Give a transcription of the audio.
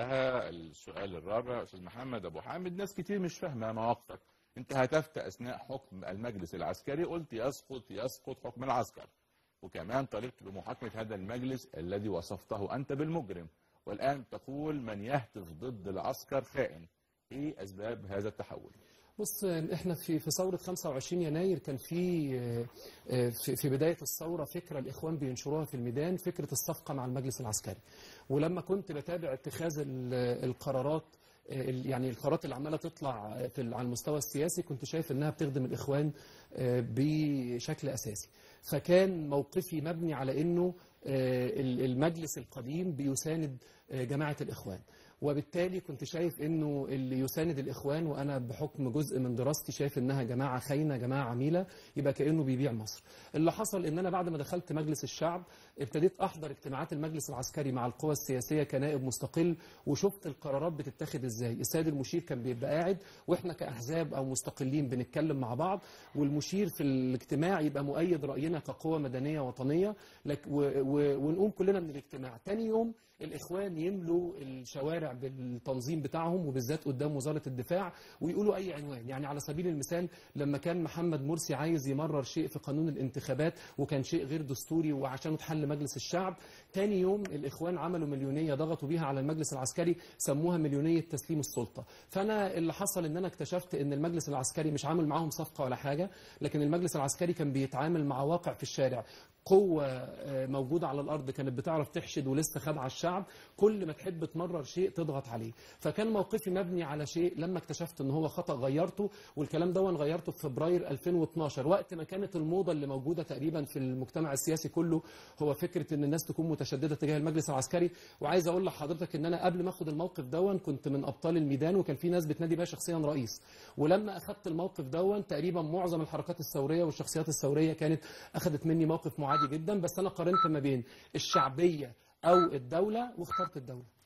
بعدها السؤال الرابع استاذ محمد ابو حامد ناس كتير مش فاهمه مواقفك انت هتفت اثناء حكم المجلس العسكري قلت يسقط يسقط حكم العسكر وكمان طالبت بمحاكمه هذا المجلس الذي وصفته انت بالمجرم والان تقول من يهتف ضد العسكر خائن ايه اسباب هذا التحول بص احنا في في ثوره 25 يناير كان في آه، في في بدايه الثوره فكره الاخوان بينشروها في الميدان فكره الصفقه مع المجلس العسكري ولما كنت بتابع اتخاذ ال- القرارات آه، ال- يعني القرارات اللي عماله تطلع في ال- على المستوى السياسي كنت شايف انها بتخدم الاخوان آه، بشكل اساسي فكان موقفي مبني على انه آه، ال- المجلس القديم بيساند آه، جماعه الاخوان وبالتالي كنت شايف انه اللي يساند الاخوان وانا بحكم جزء من دراستي شايف انها جماعه خاينه جماعه عميله يبقى كانه بيبيع مصر. اللي حصل ان انا بعد ما دخلت مجلس الشعب ابتديت احضر اجتماعات المجلس العسكري مع القوى السياسيه كنائب مستقل وشفت القرارات بتتاخد ازاي. السيد المشير كان بيبقى قاعد واحنا كاحزاب او مستقلين بنتكلم مع بعض والمشير في الاجتماع يبقى مؤيد راينا كقوه مدنيه وطنيه لك و و ونقوم كلنا من الاجتماع. تاني يوم الاخوان يملوا الشوارع بالتنظيم بتاعهم وبالذات قدام وزاره الدفاع ويقولوا اي عنوان يعني على سبيل المثال لما كان محمد مرسي عايز يمرر شيء في قانون الانتخابات وكان شيء غير دستوري وعشان اتحل مجلس الشعب تاني يوم الاخوان عملوا مليونيه ضغطوا بيها على المجلس العسكري سموها مليونيه تسليم السلطه فانا اللي حصل ان انا اكتشفت ان المجلس العسكري مش عامل معاهم صفقه ولا حاجه لكن المجلس العسكري كان بيتعامل مع واقع في الشارع قوة آه، موجودة على الأرض كانت بتعرف تحشد ولسه خادعة الشعب كل ما تحب تمرر شيء تضغط عليه فكان موقفي مبني على شيء لما اكتشفت ان هو خطأ غيرته والكلام ده أنا غيرته في فبراير 2012 وقت ما كانت الموضة اللي موجودة تقريبا في المجتمع السياسي كله هو فكرة ان الناس تكون متشددة تجاه المجلس العسكري وعايز اقول لحضرتك ان انا قبل ما اخد الموقف دون كنت من ابطال الميدان وكان في ناس بتنادي بيها شخصيا رئيس ولما اخدت الموقف دون تقريبا معظم الحركات الثوريه والشخصيات الثوريه كانت اخذت مني موقف معادي جدا بس انا قارنت ما بين الشعبيه او الدوله واخترت الدوله